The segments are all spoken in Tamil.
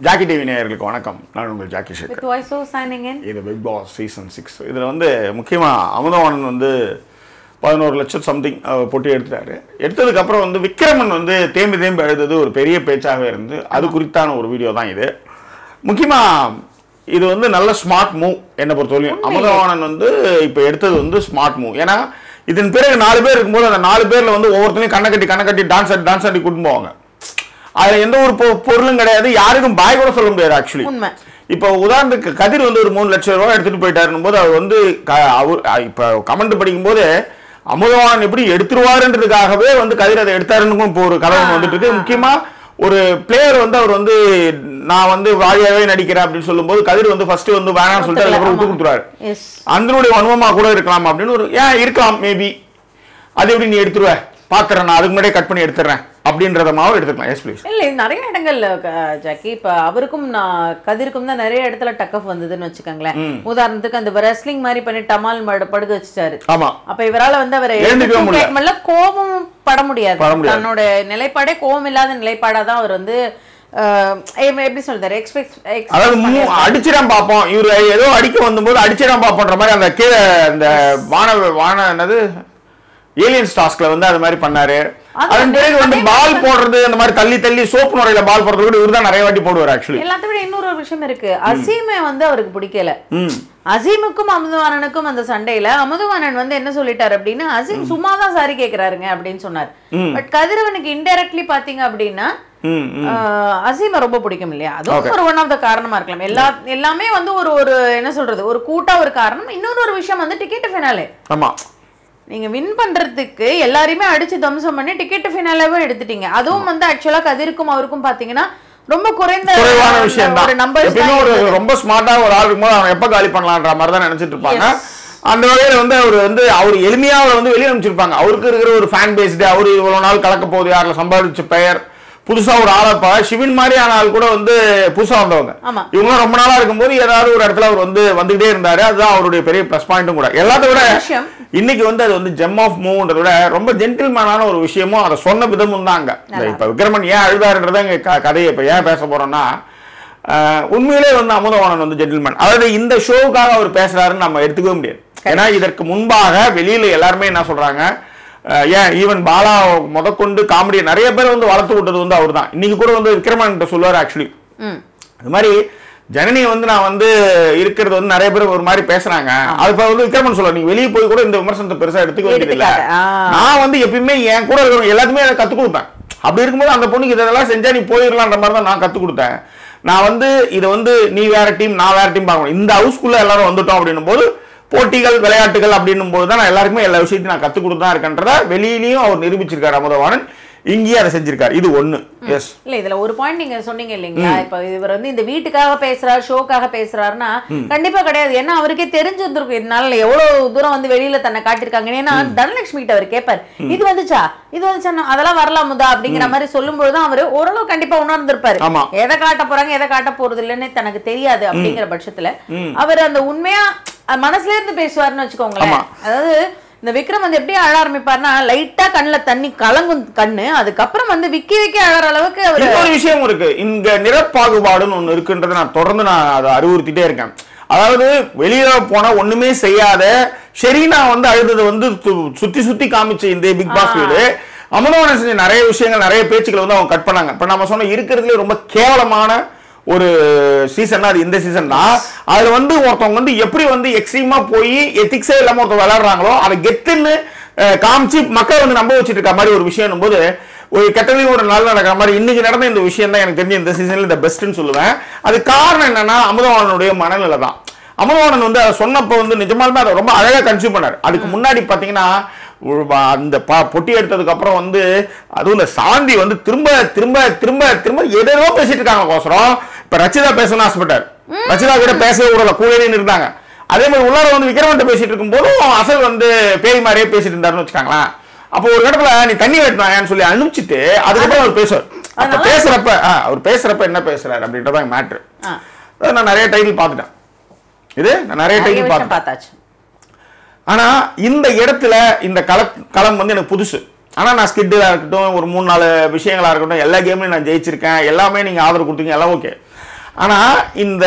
ஜாக்கி டிவி நேயர்களுக்கு வணக்கம் நான் உங்கள் jockey Sheikh With Voice of signing in. இது பிக் பாஸ் சீசன் சிக்ஸ் இதில் வந்து முக்கியமாக அமுதவாணன் வந்து பதினோரு லட்சம் சம்திங் பொட்டி எடுத்துட்டாரு எடுத்ததுக்கப்புறம் வந்து விக்ரமன் வந்து தேம்பி தேம்பி அழுதது ஒரு பெரிய பேச்சாகவே இருந்து அது குறித்தான ஒரு வீடியோ தான் இது முக்கியமாக இது வந்து நல்ல ஸ்மார்ட் மூவ் என்னை பொறுத்தவரையும் அமுதவாணன் வந்து இப்போ எடுத்தது வந்து ஸ்மார்ட் மூவ் ஏன்னா இதன் பிறகு நாலு பேர் இருக்கும்போது அந்த நாலு பேரில் வந்து ஒவ்வொருத்தனையும் கண்ணை கட்டி கண்ணை கட்டி டான்ஸ் ஆடி டான்ஸ் ஆடி கூட்டிட்டு போவாங்க அதுல எந்த ஒரு பொ- பொருளும் கிடையாது யாருக்கும் பாய் கூட சொல்ல முடியாது ஆக்சுவலி உண்மை. இப்போ உதாரணத்துக்கு கதிர் வந்து ஒரு மூணு லட்சம் ரூபாய் எடுத்துட்டு போயிட்டாருன்னு போது அவர் வந்து க- அவர் அஹ் இப்போ கமெண்ட் படிக்கும்போது அமுதவான் எப்படி எடுத்துருவாருன்றதுக்காகவே வந்து கதிர் அதை எடுத்தாருன்னு இப்போ ஒரு கதை ஒண்ணு வந்துட்டு இருக்கு முக்கியமா ஒரு பிளேயர் வந்து அவர் வந்து நான் வந்து வாழியாவே நடிக்கிறேன் அப்படின்னு சொல்லும்போது கதிர் வந்து ஃபர்ஸ்ட் வந்து வேணாம்னு சொல்லிட்டு அதுக்கப்புறம் விட்டு கொடுத்துருவாரு Yes. அந்தனுடைய வன்மமா கூட இருக்கலாம் அப்படின்னு ஒரு ஏன் இருக்கலாம் மேபி அது எப்படி நீ எடுத்துருவ பாத்துறேன் நான் அதுக்கு முன்னாடியே கட் பண்ணி எடுத்துறேன் அப்படின்றதமாவும் எடுத்துக்கலாம் எஸ் ப்ளீஸ் இல்ல இது நிறைய இடங்கள்ல க- ஜாக்கி இப்ப அவருக்கும் நான் கதிருக்கும் தான் நிறைய இடத்துல டக்கப் வந்ததுன்னு வச்சுக்கோங்களேன் உதாரணத்துக்கு அந்த ரெஸ்லிங் மாதிரி பண்ணி டமால் மட- படுக்க வச்சுட்டாரு ஆமா அப்ப இவரால வந்து அவரை எழுந்துக்கவே எதிர்த்தும் முடியல. கேட்க முடியல கோபம் பட முடியாது பட முடியாது. தன்னோட நிலைப்பாடே கோபம் இல்லாத நிலைப்பாடா தான் அவர் வந்து அஹ், எ- எப்படி சொல்றாரு எக்ஸ்பெக்ட் அதாவது மூ- அடிச்சிடம் பார்ப்போம் இவரு ஏதோ அடிக்க வந்தபோது அடிச்சிடம் பார்ப்போன்ற மாதிரி அந்த கீழே அந்த வான வான என்னது ஏலியன்ஸ் டாஸ்க்ல வந்து அது மாதிரி பண்ணாரு அது அதன் வந்து பிறகு வந்து அதே பால் போடுறது அந்த மாதிரி தள்ளி தள்ளி சோப்பு நுரையில பால் போடுறது கூட இவர் தான் நிறைய வாட்டி போடுவார் ஆக்சுவலி எல்லாத்த விட இன்னொரு ஒரு விஷயம் இருக்கு அசீமை வந்து அவருக்கு பிடிக்கல ம் அசீமுக்கும் அமுதவாணனுக்கும் அந்த சண்டையில அமுதவாணன் வந்து என்ன சொல்லிட்டாரு அப்படின்னா அசீம் சும்மா தான் சாரி கேக்குறாருங்க அப்படின்னு சொன்னார் பட் கதிரவனுக்கு இன்டைரக்ட்லி பாத்தீங்க அப்படின்னா ம் ம். ஆஹ், அசீமை ரொம்ப பிடிக்கும் இல்லையா அதுவும் ஒரு ஒன் ஆஃப் த காரணமா இருக்கலாம் எல்லா எல்லாமே வந்து ஒரு ஒரு என்ன சொல்றது ஒரு கூட்டா ஒரு காரணம் இன்னொரு ஒரு விஷயம் வந்து டிக்கெட் ஃபினாலே ஆமா நீங்க வின் பண்றதுக்கு எல்லாரையுமே அடிச்சு தம்சம் பண்ணி டிக்கெட் ஃபினாலேவே எடுத்துட்டீங்க அதுவும் வந்து ஆக்சுவலா கதிருக்கும் அவருக்கும் பாத்தீங்கன்னா ரொம்ப குறைந்த குறைவான விஷயம் ஒரு தான் நம்பர்ஸ் எப்பயுமே ஒரு ரொம்ப ஸ்மார்ட்டா ஒரு ஆள் இருக்கும்போது அவன் எப்ப காலி பண்ணலான்ற மாதிரி தான் நினைச்சிட்டு இருப்பாங்க அந்த வகையில வந்து அவர் வந்து அவர் எளிமையா அவரை வந்து வெளியே அனுப்பிச்சிருப்பாங்க அவருக்கு இருக்கிற ஒரு ஃபேன் பேஸ்டு அவரு இவ்வளவு நாள் கலக்க போகுது யாரில் சம்பாதிச்ச பெயர் புதுசா ஒரு ஆளப்பா சிவின் மாதிரியான ஆள் கூட வந்து புதுசா வந்தவங்க ஆமா. இவங்க ரொம்ப நாளா இருக்கும்போது ஏதாவது ஒரு இடத்துல அவர் வந்து வந்துகிட்டே இருந்தாரு அதுதான் அவருடைய பெரிய ப்ளஸ் பாயிண்ட்டும் கூட எல்லாத்த விட விஷயம். இன்னைக்கு வந்து அது வந்து ஜெம் ஆஃப் மூவ்ன்றத விட ரொம்ப ஜென்டில்மேனான ஒரு விஷயமும் அதை சொன்ன விதமும் தான் அங்க இந்த இப்ப விக்ரமன் ஏன் அழுதாருன்றத இங்க க- கதையை இப்ப ஏன் பேச போறோம்னா ஆஹ், உண்மையிலே வந்து அமுதவாணன் வந்து ஜென்டில்மேன் அதாவது இந்த ஷோவுக்காக அவர் பேசுறாருன்னு நம்ம எடுத்துக்கவே முடியாது ஏன்னா இதற்கு முன்பாக வெளியில எல்லாருமே என்ன சொல்றாங்க ஆஹ், ஏன் ஈவன் பாலா முதற்கொண்டு காமெடி நிறைய பேர் வந்து வளர்த்து விட்டது வந்து அவர் தான் இன்னைக்கு கூட வந்து விக்ரமன் கிட்ட சொல்லுவார் ஆக்சுவலி ம் அது மாதிரி ஜனனி வந்து நான் வந்து இருக்கிறது வந்து நிறைய பேர் ஒரு மாதிரி பேசுறாங்க அது இப்ப வந்து விக்ரமன் சொல்ல நீங்க வெளியே போய் கூட இந்த விமர்சனத்தை பெருசா எடுத்துக்க வேண்டியது இல்ல எடுத்துக்காத, ஆ. நான் வந்து எப்பயுமே என் கூட இருக்கிறவங்க எல்லாத்துமே அதை கத்துக் கொடுப்பேன் அப்படி இருக்கும்போது அந்த பொண்ணுக்கு இதெல்லாம் செஞ்சா நீ போயிடலான்ற மாதிரி தான் நான் கத்துக் கொடுத்தேன் நான் வந்து இதை வந்து நீ வேற டீம் நான் வேற டீம் பார்க்கணும் இந்த ஹவுஸ்க்குள்ள எல்லாரும் வந்துட்டோம் அப்படின்னும் போது போட்டிகள் விளையாட்டுகள் அப்படின்னும் போது தான் நான் எல்லாருக்குமே எல்லா விஷயத்தையும் நான் கத்துக் கொடுத்து தான் இருக்கேன்றத வெளியிலயும் அவர் நிரூபிச்சிருக்காரு அமுதவாணன் இங்கேயும் அதை செஞ்சிருக்காரு இது ஒண்ணு எஸ் இல்ல இதுல ஒரு பாயிண்ட் நீங்க சொன்னீங்க இல்லைங்களா இப்ப இவர் வந்து இந்த வீட்டுக்காக பேசுறாரு ஷோக்காக பேசுறாருன்னா கண்டிப்பா கிடையாது ஏன்னா அவருக்கே தெரிஞ்சிருந்திருக்கும் இதனால எவ்வளவு தூரம் வந்து வெளியில தன்னை காட்டியிருக்காங்க ஏன்னா தனலட்சுமி கிட்ட அவர் கேட்பார் இது வந்துச்சா இது வந்துச்சா அதெல்லாம் வரலாமுதா அப்படிங்கிற மாதிரி சொல்லும்போது தான் அவரு ஓரளவு கண்டிப்பா உணர்ந்திருப்பாரு ஆமா. எதை காட்ட போறாங்க எதை காட்ட போறது இல்லைன்னு தனக்கு தெரியாது அப்படிங்கிற பட்சத்துல அவர் அந்த உண்மையா அஹ், மனசுல இருந்து பேசுவாருன்னு வச்சுக்கோங்களேன் ஆமா. அதாவது இந்த விக்ரம் வந்து எப்படி அழ ஆரம்பிப்பாருன்னா லைட்டா கண்ணுல தண்ணி கலங்கும் கண்ணு அதுக்கப்புறம் வந்து விக்கி விக்கி அழற அளவுக்கு அவரு இன்னொரு விஷயம் இருக்கு இங்க நிறப்பாகுபாடுன்னு ஒண்ணு இருக்குன்றதை நான் தொடர்ந்து நான் அதை அறிவுறுத்திட்டே இருக்கேன் அதாவது வெளியில போனா ஒண்ணுமே செய்யாத ஷெரீனா வந்து அழுதது வந்து சு- சுத்தி சுத்தி காமிச்ச இந்த பிக் பாஸ் வீடு அமலவாணன் செஞ்ச நிறைய விஷயங்கள் நிறைய பேச்சுக்களை வந்து அவங்க கட் பண்ணாங்க இப்ப நம்ம சொன்ன இருக்கிறதுலே ரொம்ப கேவலமான ஒரு சீசன் அது இந்த சீசன் தான் அதுல வந்து ஒருத்தவங்க வந்து எப்படி வந்து எக்ஸ்ட்ரீமா போய் எத்திக்ஸே இல்லாம ஒருத்தர் விளையாடுறாங்களோ அதை கெத்துன்னு அஹ், காமிச்சு மக்களை வந்து நம்ப வச்சுட்டு இருக்க மாதிரி ஒரு விஷயம் போது ஒரு கெட்டதையும் ஒரு நாள் நடக்கிற மாதிரி இன்னைக்கு நடந்த இந்த விஷயம் தான் எனக்கு தெரிஞ்ச இந்த சீசன்ல இந்த பெஸ்ட்னு சொல்லுவேன் அது காரணம் என்னன்னா அமுதவாணனுடைய மனநிலை தான் அமுதவாணன் வந்து அதை சொன்னப்போ வந்து நிஜமாலுமே அதை ரொம்ப அழகா கன்சியூம் பண்ணார் அதுக்கு முன்னாடி பாத்தீங்கன்னா ஒரு வ- அந்த ப- பொட்டி எடுத்ததுக்கு அப்புறம் வந்து அதுவும் இந்த சாந்தி வந்து திரும்ப திரும்ப திரும்ப திரும்ப எதோ பேசிட்டு இருக்காங்க கோசரம் இப்ப ரச்சிதா பேசணும்னு ஆசைப்பட்டார் ரச்சிதா கிட்ட பேசவே விடல கூடவே இருந்தாங்க அதே மாதிரி உள்ளார வந்து விக்ரமன்ட்ட பேசிட்டு இருக்கும்போதும் அசல் வந்து பேய் மாதிரியே பேசிட்டு இருந்தாருன்னு வச்சுக்காங்களேன் அப்போ ஒரு இடத்துல நீ தண்ணி வெட்டினாயான்னு சொல்லி அனுப்பிச்சிட்டு அதுக்கப்புறம் அவர் பேசுவார் அப்ப பேசுறப்ப ஆ, அவர் பேசுறப்ப என்ன பேசுறாரு அப்படின்றதான் மேட்ரு ஆ. நான் நிறைய டைட்டில் பார்த்துட்டேன் இது நான் நிறைய நிறைய டைட்டில் விஷயம் பார்த்தேன் பார்த்தாச்சு ஆனா இந்த இடத்துல இந்த கள களம் வந்து எனக்கு புதுசு ஆனா நான் ஸ்கிட்டாக இருக்கட்டும் ஒரு மூணு நாலு விஷயங்களா இருக்கட்டும் எல்லா கேம்லையும் நான் ஜெயிச்சிருக்கேன் எல்லாமே நீங்க ஆதரவு கொடுத்தீங்க எல்லாம் ஓகே ஆனா இந்த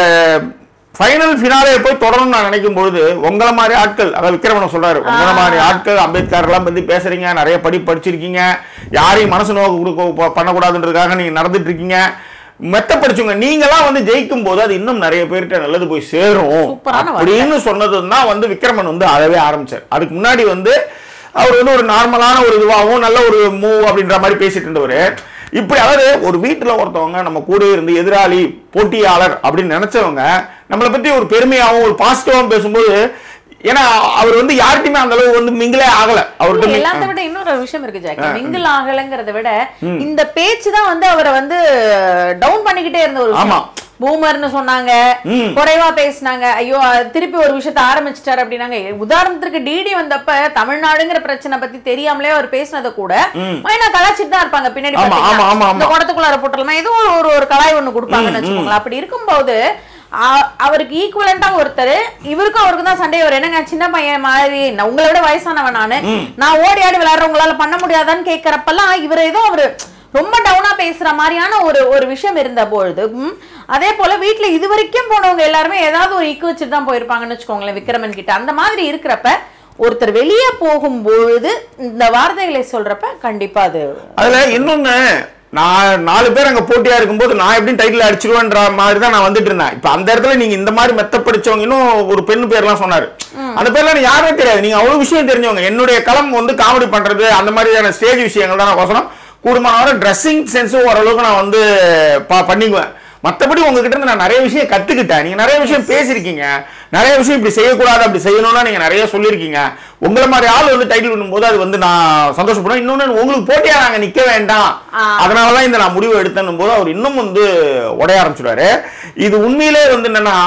ஃபைனல் ஃபினாலே போய் தொடரணும்னு நான் நினைக்கும் பொழுது உங்களை மாதிரி ஆட்கள் அதாவது விக்ரமணன் சொல்றாரு உங்களை மாதிரி ஆட்கள் அம்பேத்கர் எல்லாம் பத்தி பேசுறீங்க நிறைய படி படிச்சிருக்கீங்க யாரையும் மனசு நோக்கு கொடுக்க பண்ணக்கூடாதுன்றதுக்காக நீங்க நடந்துட்டு இருக்கீங்க மெத்த படிச்சவங்க நீங்களாம் வந்து ஜெயிக்கும் போது அது இன்னும் நிறைய பேர்கிட்ட நல்லது போய் சேரும் சூப்பரான வார்த்தை. அப்படின்னு சொன்னது தான் வந்து விக்ரமன் வந்து அறவே ஆரம்பிச்சார் அதுக்கு முன்னாடி வந்து அவர் வந்து ஒரு நார்மலான ஒரு இதுவாகவும் நல்ல ஒரு மூவ் அப்படின்ற மாதிரி பேசிட்டு இருந்தவர் இப்படி அதாவது ஒரு வீட்டுல ஒருத்தவங்க நம்ம கூட இருந்து எதிராளி போட்டியாளர் அப்படின்னு நினைச்சவங்க நம்மளை பத்தி ஒரு பெருமையாகவும் ஒரு பாசிட்டிவாகவும் பேசும்போது ஏன்னா அவர் வந்து யார்கிட்டயுமே அந்த அளவு வந்து மிங்கிலே ஆகல அவர்கிட்ட மி- எல்லாத்த விட இன்னொரு விஷயம் இருக்கு ஜாக்கி மிங்கிள் ஆகலைங்கிறத விட இந்த பேச்சு தான் வந்து அவரை வந்து டவுன் பண்ணிக்கிட்டே இருந்த ஒரு ஆமா. விஷயம் பூமர்னு சொன்னாங்க ம். குறைவா பேசினாங்க ஐயோ அது திருப்பி ஒரு விஷயத்த ஆரம்பிச்சிட்டாரு அப்படின்னாங்க உதாரணத்துக்கு டிடி வந்தப்ப தமிழ்நாடுங்கிற பிரச்சனை பத்தி தெரியாமலே அவர் பேசினதை கூட மைனா கலாச்சிட்டு தான் இருப்பாங்க பின்னாடி ஆமா, பாத்தீங்கன்னா. ஆமா, ஆமா, ஆமா. இந்த குடத்துக்குள்ளார போட்டுலாம் ஏதோ ஒரு- ஒரு ஒரு கலாய் ஒண்ணு கொடுப்பாங்கன்னு வச்சுக்கோங்களேன் அப்படி இருக்கும்போது அ- அவருக்கு ஈக்குவலண்டா ஒருத்தர் இவருக்கும் அவருக்கும் தான் சண்டை வரும் என்னங்க சின்ன பையன் மாதிரி நான் உங்களை விட வயசானவன் நானு நான் ஓடி ஆடி விளையாடுறவங்களால பண்ண முடியாதான்னு கேட்கறப்பெல்லாம் இவர் ஏதோ அவரு ரொம்ப டவுனா பேசுற மாதிரியான ஒரு ஒரு விஷயம் இருந்த பொழுது ம், அதே போல வீட்டுல இது வரைக்கும் போனவங்க எல்லாருமே ஏதாவது ஒரு இக்கு வச்சுட்டு தான் போயிருப்பாங்கன்னு வச்சுக்கோங்களேன் விக்ரமன் கிட்ட அந்த மாதிரி இருக்கிறப்ப ஒருத்தர் வெளியே போகும்பொழுது இந்த வார்த்தைகளை சொல்றப்ப கண்டிப்பா அது அதுல இன்னொன்னு நான் நாலு பேர் அங்க போட்டியா இருக்கும்போது நான் எப்படி டைட்டில் அடிச்சிருவேன்ற மாதிரி தான் நான் வந்துட்டு இருந்தேன் இப்ப அந்த இடத்துல நீங்க இந்த மாதிரி மெத்த படிச்சவங்க இன்னும் ஒரு பெண் பேர்லாம் சொன்னாரு அந்த பேர்லாம் எனக்கு யாருமே தெரியாது நீங்க அவ்வளவு விஷயம் தெரிஞ்சவங்க என்னுடைய களம் வந்து காமெடி பண்றது அந்த மாதிரியான ஸ்டேஜ் விஷயங்கள் தான் நான் கோசரம் கூடுமான வரை ட்ரெஸ்ஸிங் சென்ஸும் ஓரளவுக்கு நான் வந்து ப- பண்ணிக்குவேன் மற்றபடி உங்ககிட்ட இருந்து நான் நிறைய விஷயம் கத்துக்கிட்டேன் நீங்க நிறைய விஷயம் பேசியிருக்கீங்க நிறைய விஷயம் இப்படி செய்யக்கூடாது அப்படி செய்யணும்னா நீங்க நிறைய சொல்லியிருக்கீங்க உங்களை மாதிரி ஆள் வந்து டைட்டில் விடும்போது அது வந்து நான் சந்தோஷப்படுவேன் இன்னொன்னு உங்களுக்கு போட்டியா நாங்க நிக்க வேண்டாம் ஆ. அதனாலதான் இந்த நான் முடிவு எடுத்தேன் போது அவர் இன்னும் வந்து உடைய ஆரம்பிச்சிடுவாரு இது உண்மையிலே வந்து என்னன்னா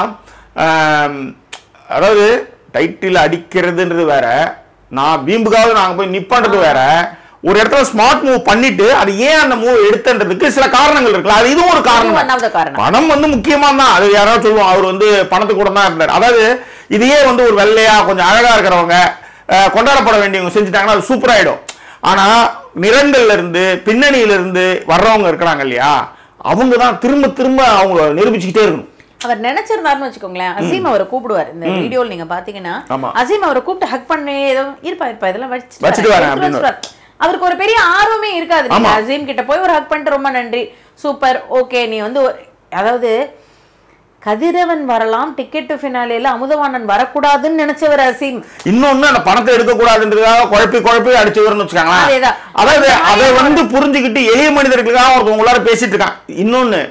ஆம், அதாவது டைட்டில் அடிக்கிறதுன்றது வேற நான் வீம்புக்காவது நாங்க போய் நிப்பான்றது வேற ஒரு இடத்துல ஸ்மார்ட் மூவ் பண்ணிட்டு அது ஏன் அந்த மூவ் எடுத்தன்றதுக்கு சில காரணங்கள் இருக்குல்ல அது இதுவும் ஒரு காரணம் ஒன் ஆஃப் த காரணம் பணம் வந்து முக்கியமா தான் அது யாராவது சொல்லுவோம் அவர் வந்து பணத்துக்கு கூட தான் இருந்தார் அதாவது இதையே வந்து ஒரு வெள்ளையா கொஞ்சம் அழகா இருக்கிறவங்க அஹ், கொண்டாடப்பட வேண்டியவங்க செஞ்சுட்டாங்கன்னா அது சூப்பர் ஆயிடும் ஆனா நிறங்கள்ல இருந்து பின்னணியில இருந்து வர்றவங்க இருக்கிறாங்க இல்லையா அவங்க தான் திரும்ப திரும்ப அவங்கள நிரூபிச்சுக்கிட்டே இருக்கணும் அவர் நினைச்சிருந்தாருன்னு வச்சுக்கோங்களேன் அசீம் அவரை கூப்பிடுவார் இந்த வீடியோல நீங்க பாத்தீங்கன்னா ஆமா. அசீம் அவரை கூப்பிட்டு ஹக் பண்ணி ஏதோ இருப்பா இருப்பா இதெல்லாம் வச்சுட்டு வச்சுட்டு வரேன் வரேன், எடுத்துட்டு வச்சுட்டு வரேன். அவருக்கு ஒரு பெரிய ஆர்வமே இருக்காது நீங்க ஆமா. அசீம் கிட்ட போய் ஒரு ஹக் பண்ணிட்டு ரொம்ப நன்றி சூப்பர் ஓகே நீ வந்து ஒரு- அதாவது கதிரவன் வரலாம் டிக்கெட் டு ஃபினாலேல அமுதவாணன் வரக்கூடாதுன்னு நினைச்சவர் அசீம் இன்னொன்னு அந்த பணத்தை எடுக்கக்கூடாதுன்றதுக்காக குழப்பி குழப்பி அடிச்சுவர்னு வச்சுக்காங்களேன் அதேதான். அதாவது அதை வந்து புரிஞ்சுக்கிட்டு எளிய மனிதர்களுக்காக ஒருத்தவங்க உள்ளார பேசிட்டு இருக்கான் இன்னொன்னு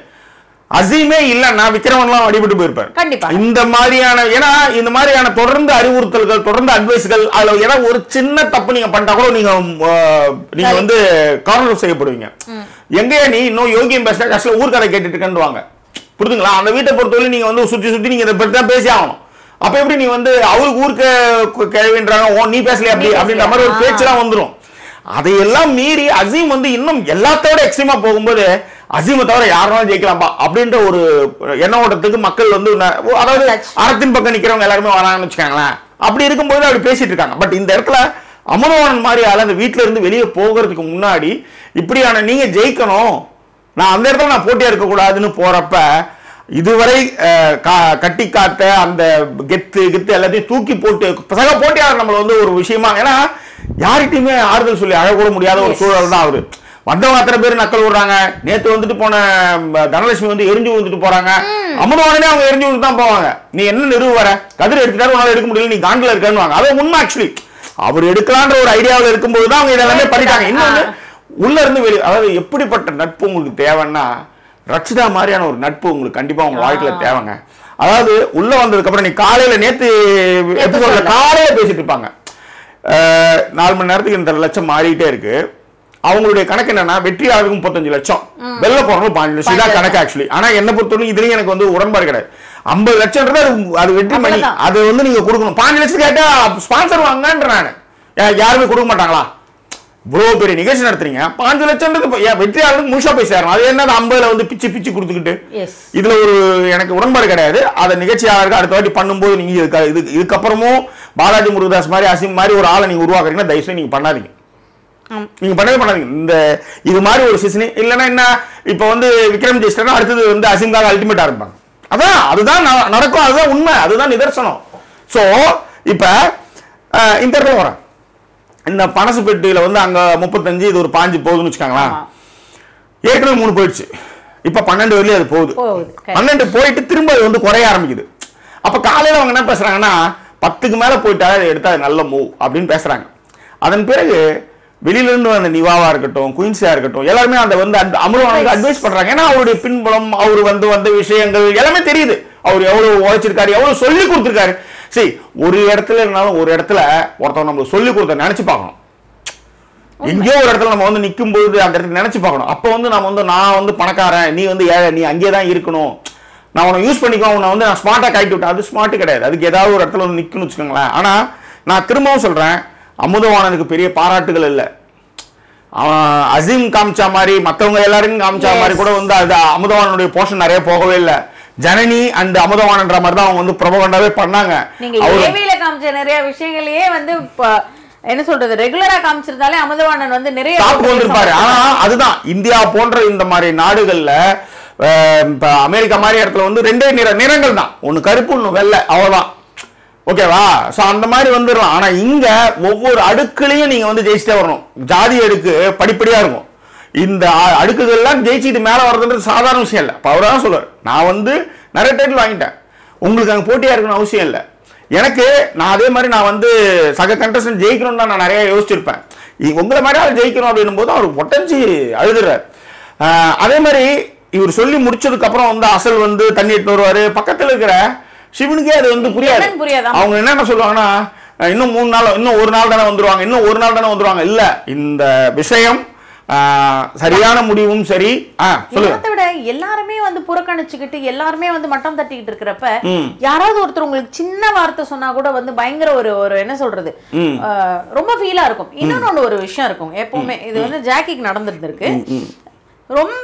அசீமே இல்லைன்னா விக்ரமன்லாம் அடிபட்டு போயிருப்பார் கண்டிப்பா. இந்த மாதிரியான ஏன்னா இந்த மாதிரியான தொடர்ந்து அறிவுறுத்தல்கள் தொடர்ந்து அட்வைஸ்கள் அதுல ஏன்னா ஒரு சின்ன தப்பு நீங்க பண்ணிட்டா கூட நீங்க ஆஹ், நீங்க வந்து கார்னர் செய்யப்படுவீங்க எங்கேயா நீ இன்னும் யோகியம் பேசுற கஷ்டம் ஊர்க்கதை கேட்டுட்டு இருக்கேன்னு வாங்க புரிதுங்களா அந்த வீட்டை பொறுத்தவரை நீங்க வந்து சுத்தி சுத்தி நீங்க இதை பத்தி தான் பேசி ஆகணும் அப்ப எப்படி நீ வந்து அவருக்கு ஊருக்கு கேள்வின்றாங்க ஓ நீ பேசலையா அப்படி நீ அப்படின்ற மாதிரி ஒரு பேசலையா? பேச்செல்லாம் வந்துரும் அதையெல்லாம் மீறி அசீம் வந்து இன்னும் எல்லாத்தோட எக்ஸ்ட்ரீமா போகும்போது அசீமை தவிர யாருனாலும் ஜெயிக்கலாம்பா அப்படின்ற ஒரு எண்ண ஓட்டத்துக்கு மக்கள் வந்து ந- அதாவது Touch. அறத்தின் பக்கம் நிக்கிறவங்க எல்லாருமே வராங்கன்னு வச்சுக்காங்களேன் அப்படி இருக்கும்போது அப்படி பேசிட்டு இருக்காங்க பட் இந்த இடத்துல அமரவாணன் மாதிரி ஆள் அந்த வீட்டுல இருந்து வெளியே போகிறதுக்கு முன்னாடி இப்படியான நீங்க ஜெயிக்கணும் நான் அந்த இடத்துல நான் போட்டியா இருக்கக்கூடாதுன்னு போறப்ப இதுவரை அஹ், கா- கட்டி காத்த அந்த கெத்து கெத்து எல்லாத்தையும் தூக்கி போட்டு சக போட்டியாளர் நம்மள வந்து ஒரு விஷயமா ஏன்னா யார்கிட்டயுமே ஆறுதல் சொல்லி அழ கூட முடியாத ஒரு Yes. சூழல் தான் அவரு வந்தவங்க அத்தனை பேர் நக்கல் விடுறாங்க நேத்து வந்துட்டு போன ம, தனலட்சுமி வந்து எரிஞ்சு விழுந்துட்டு போறாங்க அமரவானே அவங்க எரிஞ்சு விழுந்து தான் போவாங்க நீ என்ன நிறுவ வர கதிர் எடுத்துட்டாரு உன்னால எடுக்க முடியல நீ காண்டில் இருக்கன்னு வாங்க அது உண்மை ஆக்சுவலி அவர் எடுக்கலான்ற ஒரு ஐடியாவில் இருக்கும்போது தான் அவங்க இதெல்லாமே பண்ணிட்டாங்க இன்னொன்னு உள்ள இருந்து வெளியே அதாவது எப்படிப்பட்ட நட்பு உங்களுக்கு தேவைன்னா ரச்சிதா மாதிரியான ஒரு நட்பு உங்களுக்கு கண்டிப்பா உங்க வாழ்க்கையில தேவைங்க அதாவது உள்ள வந்ததுக்கு அப்புறம் நீ காலையில நேத்து எபிசோட்ல சொல்லல. காலையில பேசிட்டு இருப்பாங்க அஹ், நாலு மணி நேரத்துக்கு இந்த லட்சம் மாறிட்டே இருக்கு அவங்களுடைய கணக்கு என்னன்னா வெற்றியாளருக்கு முப்பத்தஞ்சு லட்சம் வெள்ள போறவங்க பாஞ்சு லட்சம் இதான் கணக்கு ஆக்சுவலி ஆனா என்ன பொறுத்தவரைக்கும் இதுலயும் எனக்கு வந்து உடன்பாடு கிடையாது ஐம்பது லட்சம்ன்றது அது அது வெற்றி மணி அவ்வளவுதான். அது வந்து நீங்க கொடுக்கணும் பாஞ்சு லட்சம் கேட்டா ஸ்பான்சர் வாங்கன்ற நானு யா- யாருமே கொடுக்க மாட்டாங்களா இவ்வளவு பெரிய நிகழ்ச்சி நடத்துறீங்க பாஞ்சு லட்சம்ன்றது இப்ப ஏன் வெற்றியாளருக்கு முழுசா போய் சேரணும் அது என்ன ஐம்பதுல வந்து பிச்சு பிச்சு கொடுத்துக்கிட்டு எஸ் இதுல ஒரு எனக்கு உடன்பாடு கிடையாது அதை நிகழ்ச்சியாளருக்கு அடுத்த வாட்டி பண்ணும்போது நீங்க இதுக்கு இது இதுக்கப்புறமும் பாலாஜி முருகதாஸ் மாதிரி அசிம் மாதிரி ஒரு ஆளை நீங்க உருவாக்குறீங்கன்னா தயவு செய்து நீங்க பண்ணாதீங்க ஆம். நீங்க பண்ணவே பண்ணாதீங்க இந்த இது மாதிரி ஒரு சீசனே இல்லைன்னா என்ன இப்போ வந்து விக்ரம் ஜெயிச்சிட்டா அடுத்தது வந்து அசிம்காக அல்டிமேட் ஆரம்பிப்பாங்க அதான் அதுதான் ந- நடக்கும் அதுதான் உண்மை அதுதான் நிதர்சனம் சோ இப்ப அஹ், இந்த இடத்துல வரேன் இந்த பனசு பெட்டியில வந்து அங்க முப்பத்தஞ்சு இது ஒரு பாஞ்சு போகுதுன்னு வச்சுக்கோங்களேன் ஆமா. ஏற்கனவே மூணு போயிடுச்சு இப்ப பன்னெண்டு வரையும் அது போகுது போகுது. correct. பன்னெண்டு போயிட்டு திரும்ப அது வந்து குறைய ஆரம்பிக்குது அப்ப காலையில அவங்க என்ன பேசுறாங்கன்னா பத்துக்கு மேல போயிட்டா அதை எடுத்தா அது நல்ல மூவ் அப்படின்னு பேசுறாங்க அதன் பிறகு வெளியில இருந்து வந்த நிவாவா இருக்கட்டும் குயின்ஸா இருக்கட்டும் எல்லாருமே அந்த வந்து அமருவானுக்கு அட்வைஸ் பண்றாங்க ஏன்னா அவருடைய பின்புலம் அவர் வந்து வந்த விஷயங்கள் எல்லாமே தெரியுது அவர் எவ்வளவு உழைச்சிருக்காரு எவ்வளவு சொல்லி கொடுத்திருக்காரு சரி ஒரு இடத்துல இருந்தாலும் ஒரு இடத்துல ஒருத்தவங்க நம்மளுக்கு சொல்லி கொடுத்த நினைச்சு பார்க்கணும் எங்கேயோ ஒரு இடத்துல நம்ம வந்து நிற்கும் போது அந்த இடத்துல நினைச்சு பார்க்கணும் அப்போ வந்து நம்ம வந்து நான் வந்து பணக்காரன் நீ வந்து ஏழை நீ அங்கேயே தான் இருக்கணும் நான் உன்னை யூஸ் பண்ணிக்கோ உன்னை வந்து நான் ஸ்மார்ட்டாக காட்டி விட்டேன் அது ஸ்மார்ட் கிடையாது அதுக்கு ஏதாவது ஒரு இடத்துல வந்து நிற்கணும்னு வச்சுக்கோங்களேன் ஆனால் நான் திரும்பவும் சொல்கிறேன் அமுதவாணனுக்கு பெரிய பாராட்டுகள் இல்லை அவன் அசீம் காமிச்சா மாதிரி மற்றவங்க எல்லாருக்கும் காமிச்சா Yes. மாதிரி கூட வந்து அது அமுதவாணனுடைய போர்ஷன் நிறைய போகவே இல்லை ஜனனி அண்ட் அமுதவாணன்ற மாதிரி தான் அவங்க வந்து பிரபகண்டாவே பண்ணாங்க நீங்க அவரு ஏவியில காமிச்ச நிறைய விஷயங்களையே வந்து இப்ப என்ன சொல்றது ரெகுலரா காமிச்சிருந்தாலே அமுதவாணன் வந்து நிறைய டாப் வந்திருப்பாரு ஆனா அதுதான் இந்தியா போன்ற இந்த மாதிரி நாடுகள்ல அஹ், இப்ப அமெரிக்கா மாதிரி இடத்துல வந்து ரெண்டே நிற நிறங்கள் தான் ஒன்னு கருப்பு ஒன்னு வெள்ளை அவ்வளவுதான் ஓகேவா சோ அந்த மாதிரி வந்துடலாம் ஆனா இங்க ஒவ்வொரு அடுக்குலயும் நீங்க வந்து ஜெயிச்சிட்டே வரணும் ஜாதி அடுக்கு படிப்படியா இருக்கும் இந்த அ- அடுக்குகள்லாம் ஜெயிச்சுட்டு மேல வர்றதுன்றது சாதாரண விஷயம் இல்லை அப்ப அவர்தான் சொல்லுவார் நான் வந்து நிறைய டைட்டில் வாங்கிட்டேன் உங்களுக்கு அங்க போட்டியா இருக்கணும் அவசியம் இல்லை எனக்கு நான் அதே மாதிரி நான் வந்து சக கண்டஸ்டன் ஜெயிக்கணும்னு தான் நான் நிறைய யோசிச்சிருப்பேன் இ- உங்களை மாதிரி ஆள் ஜெயிக்கணும் அப்படின்னும் போது அவர் ஒட்டஞ்சு அழுதுறாரு ஆஹ் அதே மாதிரி இவர் சொல்லி முடிச்சதுக்கு அப்புறம் வந்து அசல் வந்து தண்ணி எடுத்து வருவாரு பக்கத்துல இருக்கிற சிவனுக்கே அது வந்து புரியாது என்னன்னு புரியாது, ஆமா. அவங்க என்னென்ன சொல்லுவாங்கன்னா அஹ் இன்னும் மூணு நாள் இன்னும் ஒரு நாள் தானே வந்துருவாங்க இன்னும் ஒரு நாள் தானே வந்துருவாங்க இல்ல இந்த விஷயம் ஆஹ் சரியான முடிவும் சரி ஆ சொல்லுங்க எல்லாத்தை விட எல்லாருமே வந்து புறக்கணிச்சுக்கிட்டு எல்லாருமே வந்து மட்டம் தட்டிக்கிட்டு இருக்கிறப்ப ம். யாராவது ஒருத்தர் உங்களுக்கு சின்ன வார்த்தை சொன்னா கூட வந்து பயங்கர ஒரு ஒரு என்ன சொல்றது ம். ஆஹ் ரொம்ப ஃபீலா இருக்கும் இன்னொன்னு ஒண்ணு ஒரு விஷயம் இருக்கும் எப்பவுமே இது வந்து ஜாக்கிக்கு நடந்திருந்திருக்கு ரொம்ப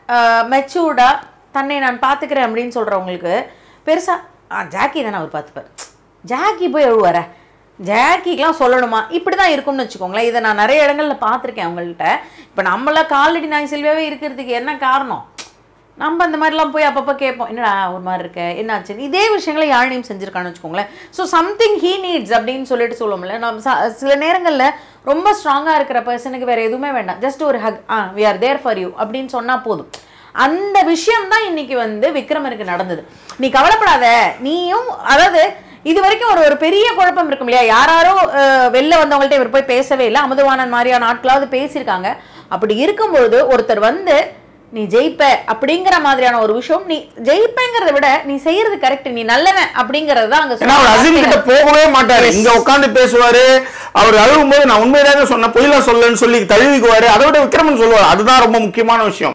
மெச்சூர்டா தன்னை நான் பாத்துக்கிறேன் அப்படின்னு சொல்றவங்களுக்கு பெருசா ஆ ஜாக்கி தானே அவர் பார்த்துப்பார் ஜாக்கி போய் எழுவார ஜாக்கிக்கெலாம் சொல்லணுமா இப்படி தான் இருக்கும்னு வச்சுக்கோங்களேன் இதை நான் நிறைய இடங்கள்ல பார்த்துருக்கேன் அவங்கள்ட்ட இப்போ நம்மள காலடி நாய் செல்வியாவே இருக்கிறதுக்கு என்ன காரணம் நம்ம அந்த மாதிரிலாம் போய் அப்பப்போ கேட்போம் என்னடா ஒரு மாதிரி இருக்க என்னாச்சு இதே விஷயங்களை யாழினியும் செஞ்சுருக்கான்னு வச்சுக்கோங்களேன் ஸோ சம்திங் ஹீ நீட்ஸ் அப்படின்னு சொல்லிட்டு சொல்லுவோம்ல நம்ம ச- சில நேரங்களில் ரொம்ப ஸ்ட்ராங்காக இருக்கிற பர்சனுக்கு வேற எதுவுமே வேண்டாம் ஜஸ்ட் ஒரு ஹக் ஆ we are there for you அப்படின்னு சொன்னால் போதும் அந்த விஷயம் தான் இன்னைக்கு வந்து விக்ரமனுக்கு நடந்தது நீ கவலைப்படாத நீயும் அதாவது இது வரைக்கும் ஒரு ஒரு பெரிய குழப்பம் இருக்கும் இல்லையா யாராரோ அஹ், வெளில வந்தவங்கள்ட்ட இவர் போய் பேசவே இல்லை அமுதவாணன் மாதிரியான ஆட்களாவது பேசியிருக்காங்க அப்படி இருக்கும்பொழுது ஒருத்தர் வந்து நீ ஜெயிப்ப அப்படிங்கிற மாதிரியான ஒரு விஷயம் நீ ஜெயிப்பேங்கிறத விட நீ செய்யறது கரெக்ட் நீ நல்லவன் அப்படிங்கறது தான் அங்க ஏன்னா அவர் அசீம் சொன்ன கிட்ட போகவே மாட்டாரு இங்க உட்கார்ந்து பேசுவாரு அவர் அழுகும் போது நான் உண்மையதாக சொன்ன பொய்லா சொல்லன்னு சொல்லி தழுவிக்குவாரு அதை விட விக்ரமன் சொல்லுவார் அதுதான் ரொம்ப முக்கியமான விஷயம்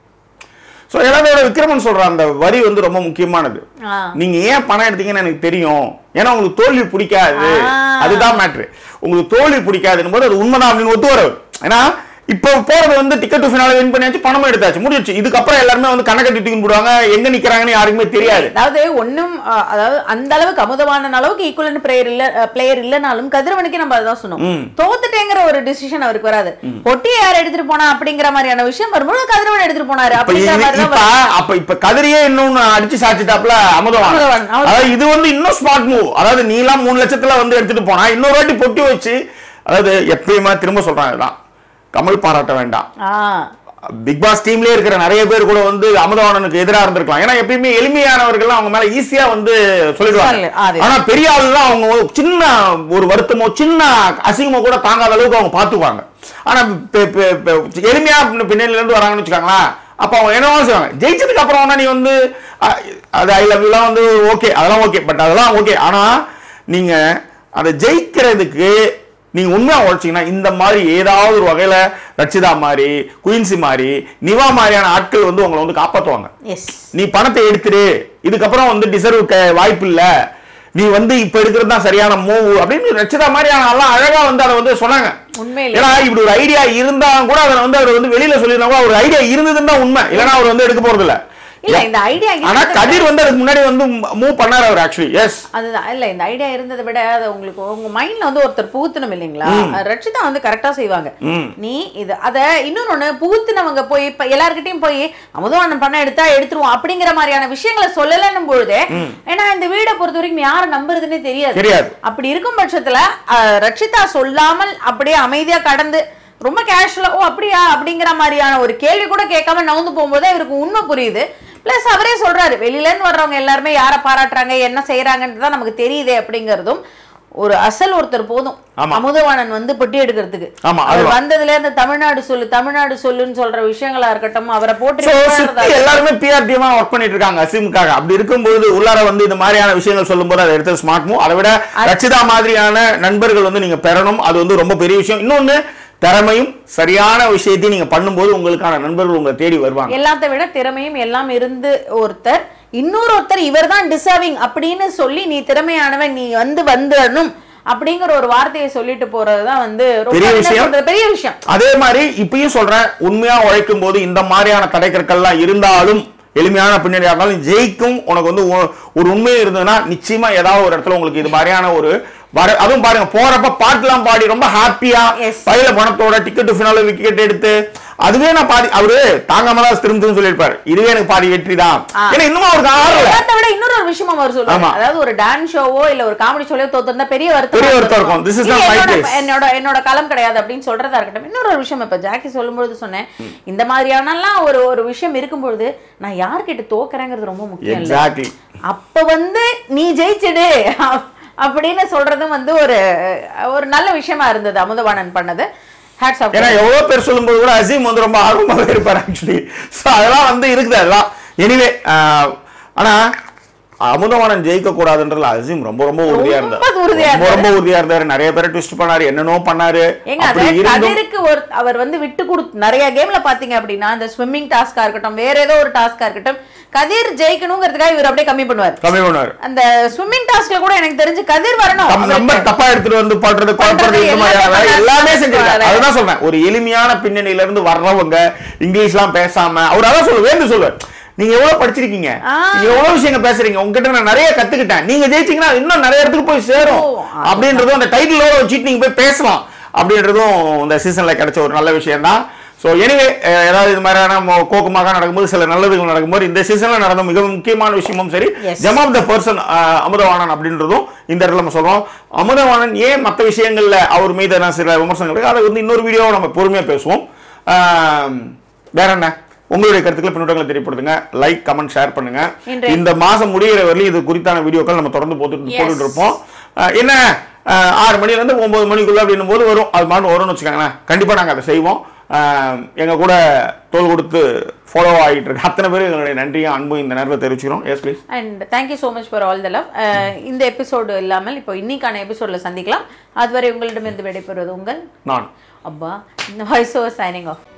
சோ எல்லாரோட விக்ரமன் சொல்ற அந்த வரி வந்து ரொம்ப முக்கியமானது ஆ. நீங்க ஏன் பணம் எடுத்தீங்கன்னு எனக்கு தெரியும் ஏன்னா உங்களுக்கு தோல்வி பிடிக்காது ஆ. அதுதான் மேட்ரு உங்களுக்கு தோல்வி பிடிக்காதுன்னு போது அது உண்மைதான் அப்படின்னு ஒத்து வரவர் ஏன்னா இப்போ போறது வந்து டிக்கெட் ஃபினால வின் பண்ணியாச்சு பணமும் எடுத்தாச்சு முடிஞ்சிச்சு இதுக்கப்புறம் எல்லாருமே வந்து கணக்கட்டி தூக்கி போடுவாங்க எங்க நிக்கிறாங்கன்னு யாருக்குமே தெரியாது அதாவது ஒண்ணும் அஹ், அதாவது அந்த அளவுக்கு அமுதவான அளவுக்கு ஈக்குவலன் பிளேயர் இல்ல பிளேயர் இல்லனாலும் கதிரவனுக்கு நம்ம அதான் சொன்னோம் ம். தோத்துட்டேங்கிற ஒரு டிசிஷன் அவருக்கு வராது பொட்டியை யார் எடுத்துட்டு போனா அப்படிங்கிற மாதிரியான விஷயம் வரும்போது கதிரவன் எடுத்துட்டு போனாரு இப்ப அப்படிங்கிற இது- மாதிரி தான் இப்ப வரும். அப்ப இப்ப கதிரியே இன்னொன்னு அடிச்சு சாச்சிட்டாப்ல அமுதவான் அமுதவாணன், அமுதவாணன். அதாவது இது வந்து இன்னும் ஸ்மார்ட் மூவ் அதாவது நீலாம் மூணு லட்சத்துல வந்து எடுத்துட்டு போனா இன்னொரு வாட்டி பொட்டி வச்சு அதாவது எப்பயுமே திரும்ப சொல்றாங்க இதுதான் கமல் பாராட்ட வேண்டாம் ஆ பிக் பாஸ் டீம்லயே இருக்கிற நிறைய பேர் கூட வந்து அமுதவாணனுக்கு எதிராக இருந்திருக்கலாம் ஏன்னா எப்பயுமே எளிமையானவர்கள் அவங்க மேல ஈஸியா வந்து சொல்லிடுவாங்க சொல்லு, அது. ஆனா பெரிய ஆளுலாம் அவங்க ஒரு சின்ன ஒரு வருத்தமோ சின்ன அசிங்கமோ கூட தாங்காத அளவுக்கு அவங்க பாத்துக்குவாங்க ஆனா பெ- பெ- பெ- எளிமையா பின்ன- பின்னணியில இருந்து வராங்கன்னு வச்சுக்காங்களேன் அப்ப அவங்க என்னவா செய்வாங்க ஜெயிச்சதுக்கு அப்புறம் வேணா நீ வந்து அ, அது ஐ லவ் யூலாம் வந்து ஓகே அதெல்லாம் ஓகே பட் அதெல்லாம் ஓகே ஆனா நீங்க அதை ஜெயிக்கிறதுக்கு நீங்க உண்மையா உழைச்சீங்கன்னா இந்த மாதிரி ஏதாவது ஒரு வகையில ரச்சிதா மாதிரி குயின்சி மாதிரி நிவா மாதிரியான ஆட்கள் வந்து உங்களை வந்து காப்பாத்துவாங்க எஸ் நீ பணத்தை எடுத்துரு இதுக்கப்புறம் வந்து டிசர்வ் வாய்ப்பு இல்ல நீ வந்து இப்ப எடுக்கிறது தான் சரியான மூவ் அப்படின்னு ரச்சிதா மாதிரியான எல்லாம் அழகா வந்து அதை வந்து சொன்னாங்க உண்மையிலே ஏன்னா இப்படி ஒரு ஐடியா இருந்தா கூட அதை வந்து அவர் வந்து வெளியில சொல்லியிருந்தா கூட ஒரு ஐடியா இருந்ததுன்னு தான் உண்மை இல்லைன்னா அவர் வந்து எடுக்க போறது இல்ல இல்ல இந்த ஐடியா ஆனா கதிர் வந்து அதுக்கு முன்னாடி வந்து மூவ் பண்ணாரு அவர் ஆக்சுவலி எஸ் அதுதான் இல்ல இந்த ஐடியா இருந்ததை விட அது உங்களுக்கு உங்க மைண்ட்ல வந்து ஒருத்தர் புகுத்தணும் இல்லைங்களா ரட்சிதா வந்து கரெக்டா செய்வாங்க ம். நீ இது அத இன்னொன்னு ஒண்ணு புகுத்தினவங்க போய் இப்ப எல்லார்கிட்டயும் போய் அமுதவாணன் பண்ண எடுத்தா எடுத்துருவோம் அப்படிங்கிற மாதிரியான விஷயங்களை சொல்லலன்னும் பொழுது ஏன்னா இந்த வீடை பொறுத்த வரைக்கும் யாரை நம்புறதுன்னே தெரியாது தெரியாது. அப்படி இருக்கும் பட்சத்துல அஹ், ரட்சிதா சொல்லாமல் அப்படியே அமைதியா கடந்து ரொம்ப கேஷுவலா ஓ அப்படியா அப்படிங்கிற மாதிரியான ஒரு கேள்வி கூட கேட்காம நவுந்து போகும்போது இவருக்கு உண்மை புரியுது பிளஸ் அவரே சொல்றாரு வெளியில இருந்து வர்றவங்க எல்லாருமே யாரை பாராட்டுறாங்க என்ன செய்யறாங்கன்றது தான் நமக்கு தெரியுதே அப்படிங்கறதும் ஒரு அசல் ஒருத்தர் போதும் ஆமா. அமுதவாணன் வந்து பொட்டி எடுக்கிறதுக்கு ஆமா, அவர் அதுதான். வந்ததுல இருந்து தமிழ்நாடு சொல்லு தமிழ்நாடு சொல்லுன்னு சொல்ற விஷயங்களா இருக்கட்டும் அவரை போட்டு சோ இது சுத்தி பண்றதா- எல்லாருமே பிஆர் டீமா ஒர்க் பண்ணிட்டு இருக்காங்க அசீமுக்காக அப்படி இருக்கும்போது உள்ளார வந்து இந்த மாதிரியான விஷயங்கள் சொல்லும்போது அதை எடுத்து ஸ்மார்ட் மூவ் அதை விட ரச்சிதா மாதிரியான நண்பர்கள் வந்து நீங்க பெறணும் அது வந்து ரொம்ப பெரிய விஷயம் இன்னொன்னு திறமையும் சரியான விஷயத்தையும் நீங்க பண்ணும்போது உங்களுக்கான நண்பர்கள் உங்களை தேடி வருவாங்க எல்லாத்த விட திறமையும் எல்லாம் இருந்து ஒருத்தர் இன்னொரு ஒருத்தர் இவர்தான் டிசர்விங் அப்படின்னு சொல்லி நீ திறமையானவன் நீ வந்து வந்துடணும் அப்படிங்கிற ஒரு வார்த்தையை சொல்லிட்டு போறதுதான் வந்து ரொம்ப பெரிய என்ன விஷயம். சொல்றது, பெரிய விஷயம் அதே மாதிரி இப்பயும் சொல்றேன் உண்மையா உழைக்கும் போது இந்த மாதிரியான தடைக்கற்கள்லாம் இருந்தாலும் எளிமையான பின்னணியா இருந்தாலும் ஜெயிக்கும் உனக்கு வந்து ஒ- ஒரு உண்மை இருந்ததுன்னா நிச்சயமா ஏதாவது ஒரு இடத்துல உங்களுக்கு இது மாதிரியான ஒரு வர அதுவும் பாருங்க போறப்ப பாட்டுலாம் பாடி ரொம்ப ஹாப்பியா Yes. பையில பணத்தோட டிக்கெட் ஃபினால விக்கெட் எடுத்து அதுவே நான் பாதி அவரு தாங்காம தான் திரும்ப சொல்லியிருப்பாரு இதுவே எனக்கு பாதி வெற்றி தான் ஆ. ஏன்னா இன்னும் அவருக்கு ஆறல எல்லாத்த விட இன்னொரு ஒரு விஷயம் அவர் சொல்றாரு ஆமா. அதாவது ஒரு டான்ஸ் ஷோவோ இல்ல ஒரு காமெடி ஷோலயோ தோத்திருந்தா பெரிய வருத்தம் பெரிய வருத்தம் இருக்கும். This is not my என்னோட place. என்னோட என்னோட களம் கிடையாது அப்படின்னு சொல்றதா இருக்கட்டும் இன்னொரு ஒரு விஷயம் இப்ப ஜாக்கி சொல்லும்பொழுது சொன்னேன் இந்த மாதிரியானலாம் ஒரு ஒரு விஷயம் இருக்கும்பொழுது நான் யார்கிட்ட தோக்குறேங்கிறது ரொம்ப முக்கியம் இல்ல எக்ஸாக்ட்லி அப்ப வந்து நீ ஜெயிச்சிடு அப்- அப்படின்னு சொல்றதும் வந்து ஒரு ஒரு நல்ல விஷயமா இருந்தது அமுதவாணன் பண்ணது ஹேட்ஸ் ஆஃப் ஏன்னா எவ்வளவு பேர் சொல்லும்போது கூட அசீம் வந்து ரொம்ப ஆர்வமாகவே இருப்பார் ஆக்சுவலி ஸோ அதெல்லாம் வந்து இருக்குது அதெல்லாம் எனிவே ஆனா அமுதவாணன் ஜெயிக்க கூடாதுன்றதுல அசீம் ரொம்ப ரொம்ப உறுதியா இருந்தார் ரொம்ப உறுதியா ரொம்ப ரொம்ப உறுதியா இருந்தாரு நிறைய பேரை ட்விஸ்ட் பண்ணாரு என்னென்னோ பண்ணாரு ஏங்க அப்படி அது இருந்தும் கதிருக்கு ஒரு அவர் வந்து விட்டு கொடுத்து நிறைய கேம்ல பாத்தீங்க அப்படின்னா இந்த ஸ்விம்மிங் டாஸ்கா இருக்கட்டும் வேற ஏதோ ஒரு டாஸ்கா இருக்கட்டும் கதிர் ஜெயிக்கணுங்கிறதுக்காக இவர் அப்படியே கம்மி பண்ணுவார் கம்மி பண்ணாரு அந்த ஸ்விம்மிங் டாஸ்க்ல கூட எனக்கு தெரிஞ்சு கதிர் வரணும் நம்ம அவருக்கு. நம்பர் தப்பா எடுத்துட்டு வந்து பண்றது குழப்பறது பண்றது இந்த மாதிரியான எல்லாமே வேலை எல்லாமே செஞ்சிருக்காரு பண்ணாரு. அதுதான் சொல்றேன் ஒரு எளிமையான பின்னணியில இருந்து வர்றவங்க இங்கிலீஷ்லாம் பேசாம அவர் அதான் சொல்லு வேண்டு சொல்லுவார் நீங்க எவ்வளவு படிச்சிருக்கீங்க ஆ. நீங்க எவ்வளவு விஷயங்க பேசுறீங்க உங்ககிட்ட நான் நிறைய கத்துக்கிட்டேன் நீங்க ஜெயிச்சீங்கன்னா இன்னும் நிறைய இடத்துக்கு போய் சேரும் ஓ, அதுதான். அப்படின்றதும் அந்த டைட்டிலோட வச்சுட்டு நீங்க போய் பேசலாம் அப்படின்றதும் இந்த சீசன்ல கிடைச்ச ஒரு நல்ல விஷயம் தான் ஸோ எனிவே ஏதாவது இது மாதிரியான மோ- கோக்குமாக நடக்கும்போது சில நல்லதுகள் நடக்கும்போது இந்த சீசன்ல நடந்த மிக முக்கியமான விஷயமும் சரி Yes. Gem of the person Amudhavanan அப்படின்றதும் இந்த இடத்துல நம்ம சொல்றோம் அமுதவாணன் ஏன் மற்ற விஷயங்கள்ல அவர் மீதான சில விமர்சனங்கள் இருக்கு அதை வந்து இன்னொரு வீடியோ நம்ம பொறுமையா பேசுவோம் ஆம், வேற என்ன உங்களுடைய கருத்துக்களை பின்னோட்டங்களை தெரியப்படுத்துங்க லைக் கமெண்ட் ஷேர் பண்ணுங்க இன்றைய- இந்த மாசம் முடிகிற வரையிலும் இது குறித்தான வீடியோக்கள் நம்ம தொடர்ந்து போட்டு Yes. போட்டுட்டு இருப்போம் அஹ், என்ன அஹ், ஆறு மணில இருந்து ஒன்பது மணிக்குள்ள அப்படின்னும் போது வரும் அது மாட்டு வரும்னு வச்சுக்கோங்களேன் கண்டிப்பா நாங்க அதை செய்வோம் அஹ், எங்க கூட தோல் கொடுத்து ஃபாலோ ஆகிட்டு இருக்கு அத்தனை பேரும் எங்களுடைய நன்றியும் அன்பும் இந்த நேரத்தில் தெரிவிச்சுக்கிறோம் yes please and thank you so much for all the love இந்த எபிசோடு இல்லாமல் இப்போ இன்னைக்கான எபிசோட்ல சந்திக்கலாம் அதுவரை உங்களிடமிருந்து விடைபெறுவது உங்கள் நான் அப்பா இந்த வாய்ஸ் ஓவர் சைனிங் ஆஃப்